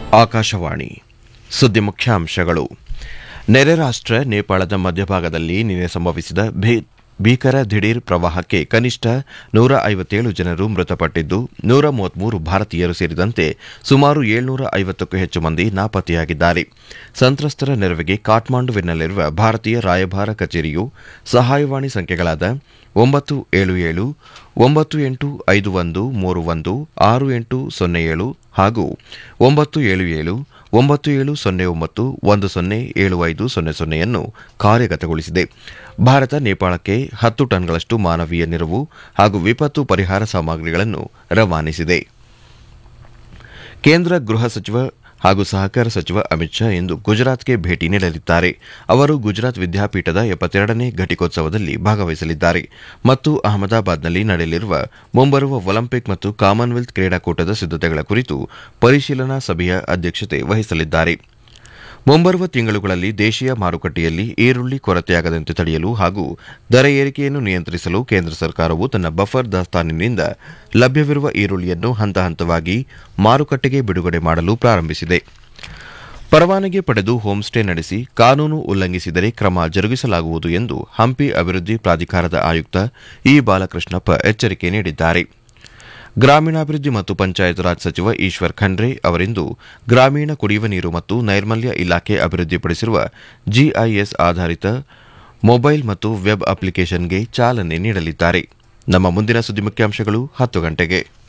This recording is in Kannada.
ಆಕಾಶವಾಣಿ ಸುದ್ದಿ ಮುಖ್ಯಾಂಶಗಳು ನೆರೆ ರಾಷ್ಟ್ರ ನೇಪಾಳದ ಮಧ್ಯಭಾಗದಲ್ಲಿ ನಿನ್ನೆ ಸಂಭವಿಸಿದ ಭೀ- ಭೀಕರ ದಿಢೀರ್ ಪ್ರವಾಹಕ್ಕೆ ಕನಿಷ್ಠ ನೂರ ಐವತ್ತೇಳು ಜನರು ಮೃತಪಟ್ಟಿದ್ದು ನೂರ ಮೂವತ್ಮೂರು ಭಾರತೀಯರು ಸೇರಿದಂತೆ ಸುಮಾರು ಏಳ್ನೂರ ಐವತ್ತಕ್ಕೂ ಹೆಚ್ಚು ಮಂದಿ ನಾಪತ್ತೆಯಾಗಿದ್ದಾರೆ ಸಂತ್ರಸ್ತರ ನೆರವಿಗೆ ಕಾಠ್ಮಾಂಡುವಿನಲ್ಲಿರುವ ಭಾರತೀಯ ರಾಯಭಾರ ಕಚೇರಿಯು ಸಹಾಯವಾಣಿ ಸಂಖ್ಯೆಗಳಾದ ಒಂಬತ್ತು ಏಳು ಏಳು ಒಂಬತ್ತು ಎಂಟು ಐದು ಒಂದು ಮೂರು ಒಂದು ಆರು ಎಂಟು ಸೊನ್ನೆ ಏಳು ಹಾಗೂ ಒಂಬತ್ತು ಏಳು ಏಳು ಒಂಬತ್ತು ಏಳು ಸೊನ್ನೆ ಒಂಬತ್ತು ಒಂದು ಸೊನ್ನೆ ಏಳು ಐದು ಸೊನ್ನೆ ಸೊನ್ನೆಯನ್ನು ಕಾರ್ಯಗತಗೊಳಿಸಿದೆ ಭಾರತ ನೇಪಾಳಕ್ಕೆ ಹತ್ತು ಟನ್ಗಳಷ್ಟು ಮಾನವೀಯ ನೆರವು ಹಾಗೂ ವಿಪತ್ತು ಪರಿಹಾರ ಸಾಮಗ್ರಿಗಳನ್ನು ರವಾನಿಸಿದೆ ಕೇಂದ್ರ ಗೃಹ ಸಚಿವ ಹಾಗೂ ಸಹಕಾರ ಸಚಿವ ಅಮಿತ್ ಶಾ ಇಂದು ಗುಜರಾತ್ಗೆ ಭೇಟಿ ನೀಡಲಿದ್ದಾರೆ ಅವರು ಗುಜರಾತ್ ವಿದ್ಯಾಪೀಠದ ಎಪ್ಪತ್ತೆರಡನೇ ಘಟಿಕೋತ್ಸವದಲ್ಲಿ ಭಾಗವಹಿಸಲಿದ್ದಾರೆ ಮತ್ತು ಅಹಮದಾಬಾದ್ನಲ್ಲಿ ನಡೆಯಲಿರುವ ಮುಂಬರುವ ಒಲಿಂಪಿಕ್ ಮತ್ತು ಕಾಮನ್ವೆಲ್ತ್ ಕ್ರೀಡಾಕೂಟದ ಸಿದ್ದತೆಗಳ ಕುರಿತು ಪರಿಶೀಲನಾ ಸಭೆಯ ಅಧ್ಯಕ್ಷತೆ ವಹಿಸಲಿದ್ದಾರೆ ಮುಂಬರುವ ತಿಂಗಳುಗಳಲ್ಲಿ ದೇಶೀಯ ಮಾರುಕಟ್ಟೆಯಲ್ಲಿ ಈರುಳ್ಳಿ ಕೊರತೆಯಾಗದಂತೆ ತಡೆಯಲು ಹಾಗೂ ದರ ಏರಿಕೆಯನ್ನು ನಿಯಂತ್ರಿಸಲು ಕೇಂದ್ರ ಸರ್ಕಾರವು ತನ್ನ ಬಫರ್ ದಾಸ್ತಾನಿನಿಂದ ಲಭ್ಯವಿರುವ ಈರುಳ್ಳಿಯನ್ನು ಹಂತ ಹಂತವಾಗಿ ಮಾರುಕಟ್ಟೆಗೆ ಬಿಡುಗಡೆ ಮಾಡಲು ಪ್ರಾರಂಭಿಸಿದೆ ಪರವಾನಗಿ ಪಡೆದು ಹೋಂಸ್ಟೇ ನಡೆಸಿ ಕಾನೂನು ಉಲ್ಲಂಘಿಸಿದರೆ ಕ್ರಮ ಜರುಗಿಸಲಾಗುವುದು ಎಂದು ಹಂಪಿ ಅಭಿವೃದ್ಧಿ ಪ್ರಾಧಿಕಾರದ ಆಯುಕ್ತ ಇ ಬಾಲಕೃಷ್ಣಪ್ಪ ಎಚ್ಚರಿಕೆ ನೀಡಿದ್ದಾರೆ ಗ್ರಾಮೀಣಾಭಿವೃದ್ಧಿ ಮತ್ತು ಪಂಚಾಯತ್ ರಾಜ್ ಸಚಿವ ಈಶ್ವರ್ ಖಂಡ್ರೆ ಅವರಿಂದು ಗ್ರಾಮೀಣ ಕುಡಿಯುವ ನೀರು ಮತ್ತು ನೈರ್ಮಲ್ಯ ಇಲಾಖೆ ಅಭಿವೃದ್ಧಿಪಡಿಸಿರುವ ಜಿಐಎಸ್ ಆಧಾರಿತ ಮೊಬೈಲ್ ಮತ್ತು ವೆಬ್ ಅಪ್ಲಿಕೇಶನ್ಗೆ ಚಾಲನೆ ನೀಡಲಿದ್ದಾರೆ ನಮ್ಮ ಮುಂದಿನ ಸುದ್ದಿ ಮುಖ್ಯಾಂಶಗಳು ಹತ್ತು ಗಂಟೆಗೆ